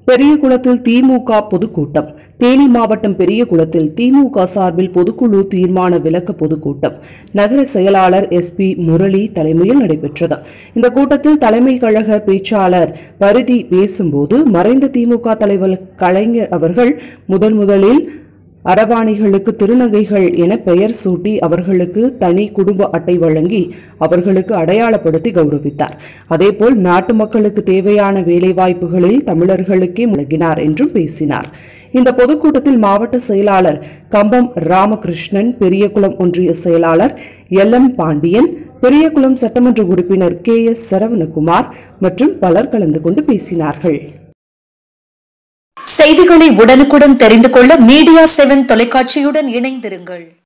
பெரியகுளத்தில் திமுக பொதுக்கூட்டம் தேனி மாவட்டம் பெரியகுளத்தில் திமுக சார்பில் பொதுக்குழு தீர்மான விளக்க பொதுக்கூட்டம் நகர செயலாளர் எஸ் பி முரளி தலைமையில் நடைபெற்றது இந்த கூட்டத்தில் தலைமை கழக பேச்சாளர் பரிதி பேசும்போது மறைந்த திமுக தலைவர் கலைஞர் அவர்கள் முதன் முதலில் அரவாணிகளுக்கு திருநங்கைகள் என பெயர் சூட்டி அவர்களுக்கு தனி குடும்ப அட்டை வழங்கி அவர்களுக்கு அடையாளப்படுத்தி கௌரவித்தார் அதேபோல் நாட்டு மக்களுக்கு தேவையான வேலைவாய்ப்புகளில் தமிழர்களுக்கே முழங்கினார் என்றும் பேசினார் இந்த பொதுக்கூட்டத்தில் மாவட்ட செயலாளர் கம்பம் ராமகிருஷ்ணன் பெரியகுளம் ஒன்றிய செயலாளர் எல் எம் பாண்டியன் பெரியகுளம் சட்டமன்ற உறுப்பினர் கே எஸ் சரவணகுமார் மற்றும் பலர் கலந்து கொண்டு பேசினார்கள் செய்திகளை உடனுக்குடன் தெரிந்து கொள்ள மீடியா செவன் தொலைக்காட்சியுடன் இணைந்திருங்கள்